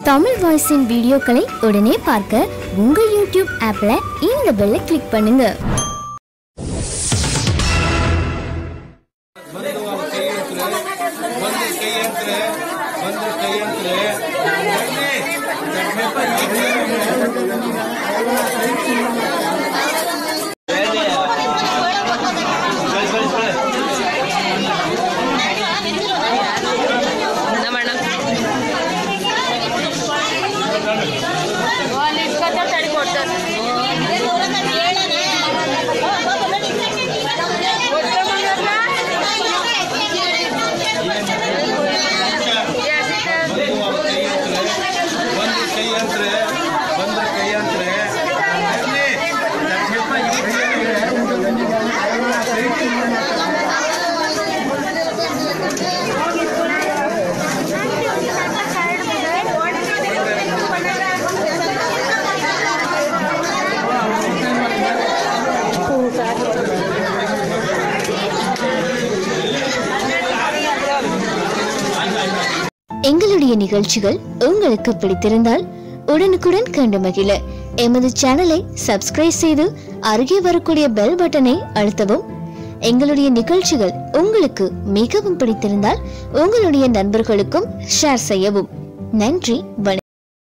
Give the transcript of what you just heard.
தமிழ் வாய்ஸின் வீடியோக்களை உடனே பார்க்க உங்கள் யூடியூப் ஆப்ல இந்த பெல்லை கிளிக் பண்ணுங்க వాళ్ళు ఇసుకతో తడి కొడతారు எங்களுடைய நிகழ்ச்சிகள் உங்களுக்கு பிடித்திருந்தால் உடனுக்குடன் கண்டு மகிழ எமது சேனலை சப்ஸ்கிரைப் செய்து அருகே வரக்கூடிய பெல் பட்டனை அழுத்தவும் எங்களுடைய நிகழ்ச்சிகள் உங்களுக்கு மிகவும் பிடித்திருந்தால் உங்களுடைய நண்பர்களுக்கும் ஷேர் செய்யவும் நன்றி வணக்கம்